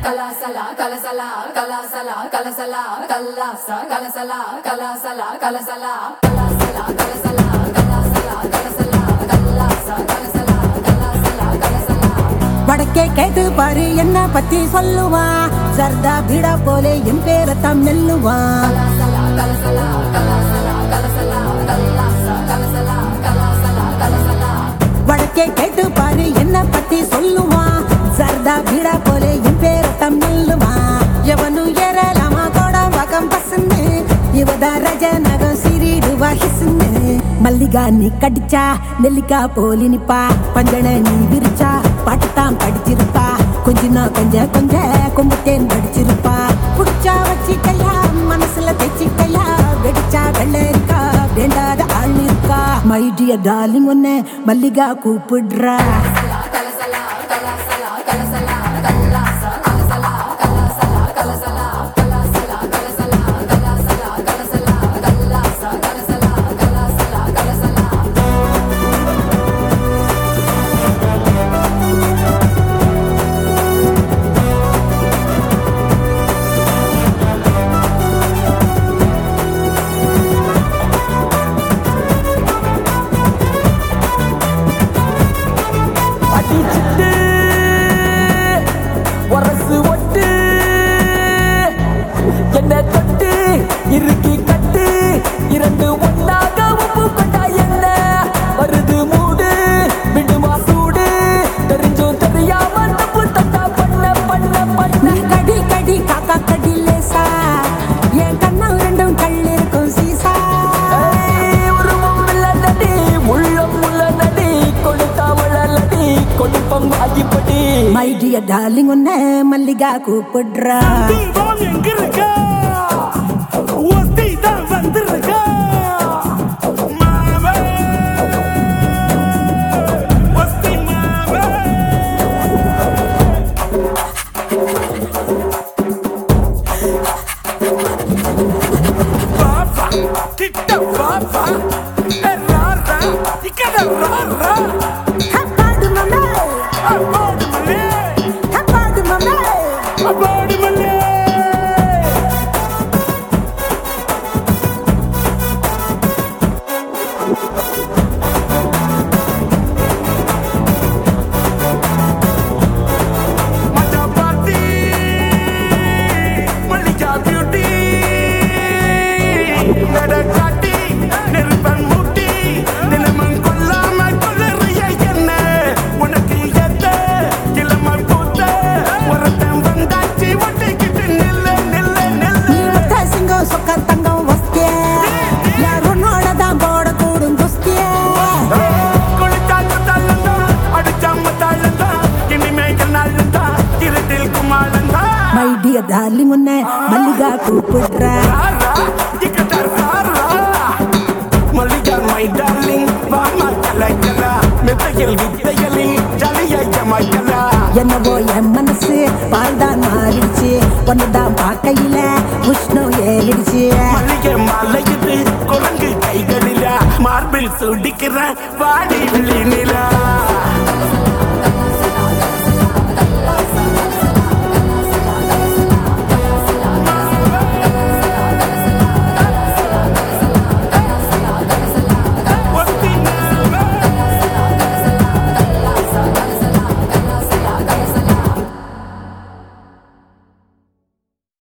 கலாசலா கலசலா கலாசலா கலசலா கல்லாசா கலசலா கலாசலா கலசலா கலாசலா கலசலா கலாசலா கலசலா கல்லாசா கலசலா கலாசலா கலசலா வடக்கே கேட்டு பாரு என்ன பத்தி சொல்லுவா சர்தா பீடா போலே என் பேரத்தான் நெல்லுவா கலாசலா கலசலா கலாசலா கலசலா கல்லாசா கலசலா கலாசலா கலசலா வடக்கே கேட்டு பாரு என்ன பத்தி சொல்லுவா சர்தா பீடா போலே என் பேரத்தான் நெல்லுவா எவனு ஏறலாமா கோட வகம் பசுன்னு இவதா ரஜ நகம் சிறிடுவா ஹிசுன்னு மல்லிகா நீ கடிச்சா நெல்லிக்கா போலி நிப்பா பஞ்சன நீ விரிச்சா பாட்டுத்தான் படிச்சிருப்பா கொஞ்சினா கொஞ்ச கொஞ்ச கும்பத்தேன் படிச்சிருப்பா புடிச்சா வச்சிக்கையா மனசுல தைச்சிக்கையா வெடிச்சா வெள்ளரிக்கா வேண்டாத ஆள் இருக்கா மை டியர் டார்லிங் ஒன்னு மல்லிகா கூப்பிடுறா கலசலா கலாசலா கலசலா கல்லாசா கலசலா கலாசலா கலசலா கலாசலா கலசலா கலாசலா கலசலா கல்லாசா கலசலா கலாசலா கலசலா அடிச்சிட்டு உரசு ஒட்டு என்ன தொட்டு இறுக்கி கட்டு இரண்டு ஒன்னாக உப்பு கொண்டா என்ன வருது மூடு விடுமா சூடு தெரிஞ்சும் தெரியாம தப்பு தட்டா பண்ண பண்ண பண்ண நீ கடி கடி காக்கா கடி லேசா என் கண்ணம் ரெண்டும் கல்லிருக்கும் சீசா ஏய், உருவம் இல்லடி உள்ளம் உள்ளடி கொடுத்தா வளலடி கொடுப்பம் ஆகிப்படி மை டியர் டார்லிங் ஒன்னு மல்லிகா கூப்பிடுறா தீபம் எங்க இருக்கா ஒத்தி தான் வந்திருக்கா மாவே ஒத்தி மாவே பாபா கிட்ட பாபா ராரா இக்கட ராரா ஹப்பாடு மம்மே அப்பாடு மல்லே ஹப்பாடு மம்மே அப்பாடு மல்லே மஜா பார்ட்டி மல்லிகா பியூட்டி நடக்காட்டி நெருப்பன் மூட்டி நிலமன் கொல்லாம கொள்ளறிய என்ன உனக்கு எத்த கிளம கூத்த ஒருத்தன் வந்தாச்சு ஒட்டிக்கிட்டு நில்ல நில்ல நீ நில்ல ஒத்த சிங்கம் சொக்க தங்கம் வஸ்திய யாருன்னோட தான் போட கூடும் குஸ்திய குளிச்சாங்க தள்ளந்தா அடிச்சாம தாழந்தா இனிமேல் நாளந்தா இருட்டில் குமாலந்தா மை டியர் டார்லிங் ஒன்னு மல்லிகா கூப்பிடுறா ராரா இக்கட ராரா மல்லிகா மை டார்லிங் வாமா கலக்கலா மெத்தையில் வித்தைகளில் ஜலிய ஜமாய்க்கலா என்னவோ என் மனசு பால்தான் மாறிடுச்சு ஒன்னுதான் பார்க்கையில உஷ்ணம் ஏறிடுச்சு மல்லிகை மலையுது குரங்கு கைகளில மார்பில் சுடிக்கிற வாடி விழி நிலா